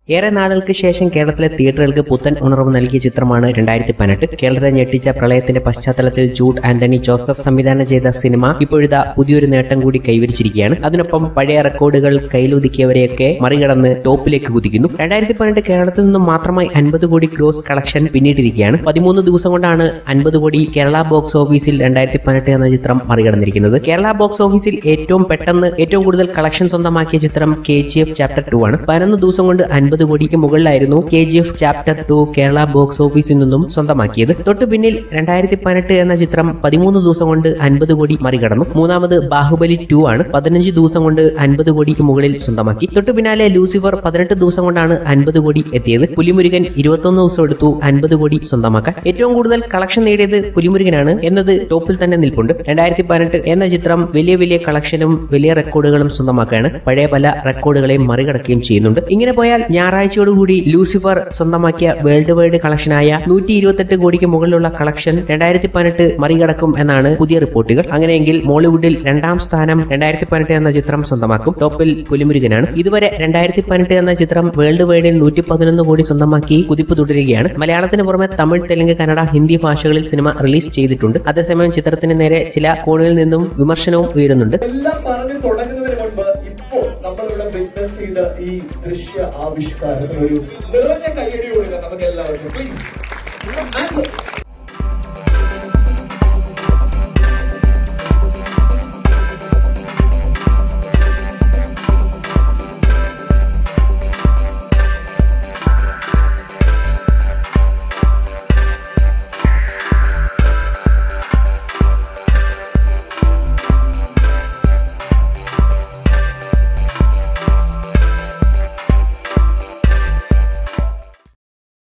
ഏറെ നാളുകൾക്ക് ശേഷം കേരളത്തിലെ തിയേറ്ററുകൾക്ക് പുത്തൻ ഉണർവ് നൽകിയ ചിത്രമാണ് രണ്ടായിരത്തി പതിനെട്ട് കേരളത്തെ ഞെട്ടിച്ച പ്രളയത്തിന്റെ പശ്ചാത്തലത്തിൽ ജൂഡ് ആന്റണി ജോസഫ് സംവിധാനം ചെയ്ത സിനിമ ഇപ്പോഴിതാ പുതിയൊരു നേട്ടം കൂടി കൈവരിച്ചിരിക്കുകയാണ് അതിനൊപ്പം പഴയ റെക്കോർഡുകൾ കയ്യിലൊതുക്കിയവരെയൊക്കെ മറികടന്ന് ടോപ്പിലേക്ക് കുതിക്കുന്നു രണ്ടായിരത്തി പതിനെട്ട് കേരളത്തിൽ നിന്നും മാത്രമായി അൻപത് കോടി ഗ്രോസ് കളക്ഷൻ പിന്നിട്ടിരിക്കുകയാണ് പതിമൂന്ന് ദിവസം കൊണ്ടാണ് അൻപത് കോടി കേരള ബോക്സ് ഓഫീസിൽ രണ്ടായിരത്തി പതിനെട്ട് എന്ന ചിത്രം മറികടന്നിരിക്കുന്നത് കേരള ബോക്സ് ഓഫീസിൽ ഏറ്റവും പെട്ടെന്ന് ഏറ്റവും കൂടുതൽ കളക്ഷൻ സ്വന്തമാക്കിയ ചിത്രം K G F chapter two ആണ് പതിനൊന്ന് ദിവസം കൊണ്ട് അൻപത് കോടിക്ക് മുകളിലായിരുന്നു K G F chapter two Kerala box ഓഫീസിൽ നിന്നും സ്വന്തമാക്കിയത് തൊട്ടു പിന്നിൽ രണ്ടായിരത്തി പതിനെട്ട് എന്ന ചിത്രം പതിമൂന്ന് ദിവസം കൊണ്ട് അൻപത് കോടി മറികടന്നു മൂന്നാമത് ബാഹുബലി ടു ആണ് പതിനഞ്ച് ദിവസം കൊണ്ട് അൻപത് കോടിക്ക് മുകളിൽ സ്വന്തമാക്കി തൊട്ടു പിന്നാലെ ലൂസിഫർ പതിനെട്ട് ദിവസം കൊണ്ടാണ് അൻപത് കോടി എത്തിയത് പുലിമുരുകൻ ഇരുപത്തൊന്ന് ദിവസം എടുത്തു അൻപത് കോടി സ്വന്തമാക്കാൻ ഏറ്റവും കൂടുതൽ കളക്ഷൻ നേടിയത് പുലിമുരുകനാണ് എന്നത് ടോപ്പിൽ തന്നെ നിൽപ്പുണ്ട് രണ്ടായിരത്തി പതിനെട്ട് എന്ന ചിത്രം വലിയ വലിയ കളക്ഷനും വലിയ റെക്കോർഡുകളും സ്വന്തമാക്കുകയാണ് പഴയ പല റെക്കോർഡുകളെയും മറികടക്കുകയും ചെയ്യുന്നുണ്ട് ഇങ്ങനെ പോയാൽ ഞായറാഴ്ചയോടുകൂടി ലൂസിഫർ സ്വന്തമാക്കിയ വേൾഡ് വൈഡ് കളക്ഷനായ നൂറ്റി ഇരുപത്തെട്ട് കോടിക്ക് മുകളിലുള്ള കളക്ഷൻ രണ്ടായിരത്തി പതിനെട്ട് മറികടക്കും എന്നാണ് പുതിയ റിപ്പോർട്ടുകൾ അങ്ങനെയെങ്കിൽ മോളിവുഡിൽ രണ്ടാം സ്ഥാനം രണ്ടായിരത്തി പതിനെട്ട് എന്ന ചിത്രം സ്വന്തമാക്കും ടോപ്പിൽ പുലിമുരുകനാണ് ഇതുവരെ രണ്ടായിരത്തി പതിനെട്ട് എന്ന ചിത്രം വേൾഡ് വൈഡിൽ നൂറ്റി പതിനൊന്ന് കോടി സ്വന്തമാക്കി കുതിപ്പ് തുടരുകയാണ് മലയാളത്തിന് പുറമെ തമിഴ് തെലുങ്ക് കന്നഡ ഹിന്ദി ഭാഷകളിൽ സിനിമ റിലീസ് ചെയ്തിട്ടുണ്ട് അതേസമയം ചിത്രത്തിന് നേരെ ചില കോണുകളിൽ നിന്നും വിമർശനവും ഉയരുന്നുണ്ട് എല്ലാം പറഞ്ഞു തുടങ്ങുന്നതിന് മുൻപ് ഇപ്പോ നമ്മളിവിടെ വിറ്റ്നസ് ചെയ്ത ഈ ദൃശ്യ ആവിഷ്കാരത്തിന് ഒരു നിറഞ്ഞ കൈയടി കൊടുക്കുക നമുക്ക് എല്ലാവർക്കും പ്ലീസ്